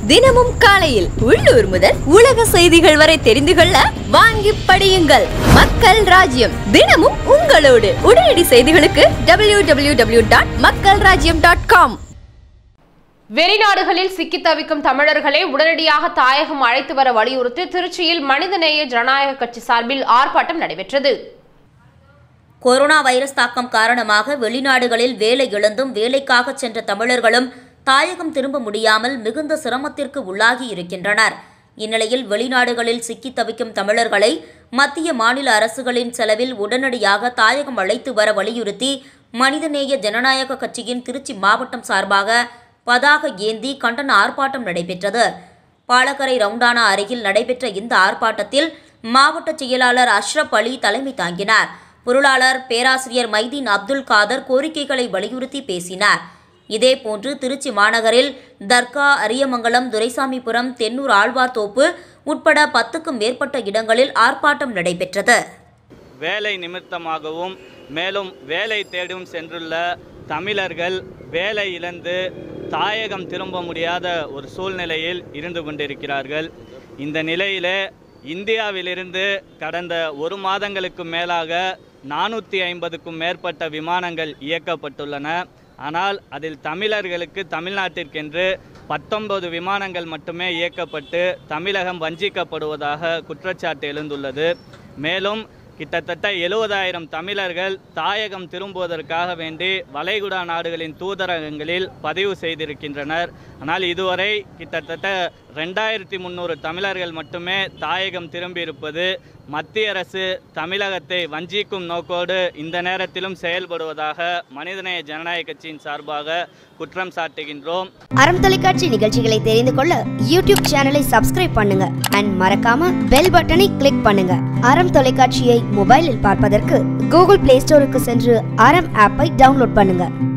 தினமும் காலையில் உள்ளூர் முதல் உலக செய்திகள் வரை தெரிந்து கொள்ள வாங்கி படியுங்கள் மக்கள் ராஜ்யம் தினமும் உங்களோடு உடனடி செய்திகளுக்கு டபிள்யூ டபிள்யூ டபிள்யூ டாட் மக்கள் ராஜ்யம் டாட் காம் வெளிநாடுகளில் சிக்கி தவிக்கும் தமிழர்களை உடனடியாக தாயகம் அழைத்து வர வலியுறுத்தி திருச்சியில் மனிதநேய ஜனநாயக கட்சி சார்பில் ஆர்ப்பாட்டம் நடைபெற்றது கொரோனா வைரஸ் தாக்கம் காரணமாக வெளிநாடுகளில் வேலை இழந்தும் வேலைக்காக சென்ற தமிழர்களும் தாயகம் திரும்ப முடியாமல் மிகுந்த சிரமத்திற்கு உள்ளாகி இருக்கின்றனர் இந்நிலையில் வெளிநாடுகளில் சிக்கி தவிக்கும் தமிழர்களை மத்திய மாநில அரசுகளின் செலவில் உடனடியாக தாயகம் அழைத்து வர வலியுறுத்தி மனிதநேய ஜனநாயக கட்சியின் திருச்சி மாவட்டம் சார்பாக பதாக ஏந்தி கண்டன ஆர்ப்பாட்டம் நடைபெற்றது பாலக்கரை ரவுண்டானா அருகில் நடைபெற்ற இந்த ஆர்ப்பாட்டத்தில் மாவட்ட செயலாளர் அஷ்ரப் அலி தலைமை தாங்கினார் பொருளாளர் பேராசிரியர் மைதீன் அப்துல் காதர் கோரிக்கைகளை வலியுறுத்தி பேசினார் இதேபோன்று திருச்சி மாநகரில் தர்கா அரியமங்கலம் துரைசாமிபுரம் தென்னூர் ஆழ்வார்தோப்பு உட்பட பத்துக்கும் மேற்பட்ட இடங்களில் ஆர்ப்பாட்டம் நடைபெற்றது வேலை நிமித்தமாகவும் மேலும் வேலை தேடும் சென்றுள்ள தமிழர்கள் வேலை இழந்து தாயகம் திரும்ப முடியாத ஒரு சூழ்நிலையில் இருந்து கொண்டிருக்கிறார்கள் இந்த நிலையிலே இந்தியாவிலிருந்து கடந்த ஒரு மாதங்களுக்கு மேலாக நானூற்றி ஐம்பதுக்கும் மேற்பட்ட விமானங்கள் இயக்கப்பட்டுள்ளன ஆனால் அதில் தமிழர்களுக்கு தமிழ்நாட்டிற்கென்று பத்தொன்பது விமானங்கள் மட்டுமே இயக்கப்பட்டு தமிழகம் வஞ்சிக்கப்படுவதாக குற்றச்சாட்டு எழுந்துள்ளது மேலும் கிட்டத்தட்ட எழுபதாயிரம் தமிழர்கள் தாயகம் திரும்புவதற்காக வேண்டி வளைகுடா நாடுகளின் தூதரகங்களில் பதிவு செய்திருக்கின்றனர் ஆனால் இதுவரை கிட்டத்தட்ட ரெண்டாயிரத்தி முந்நூறு தமிழர்கள் மட்டுமே தாயகம் திரும்பியிருப்பது மத்திய அரசு தமிழகத்தை வஞ்சிக்கும் நோக்கோடு இந்த நேரத்திலும் செயல்படுவதாக மனிதநேய ஜனநாயக கட்சியின் சார்பாக குற்றம் சாட்டுகின்றோம் அறம் தொலைக்காட்சி நிகழ்ச்சிகளை தெரிந்து கொள்ள யூடியூப் சேனலை சப்ஸ்கிரைப் பண்ணுங்க அண்ட் மறக்காம பெல் பட்டனை கிளிக் பண்ணுங்க அறம் தொலைக்காட்சியை மொபைலில் பார்ப்பதற்கு கூகுள் பிளே ஸ்டோருக்கு சென்று அறம் ஆப்பை டவுன்லோட் பண்ணுங்க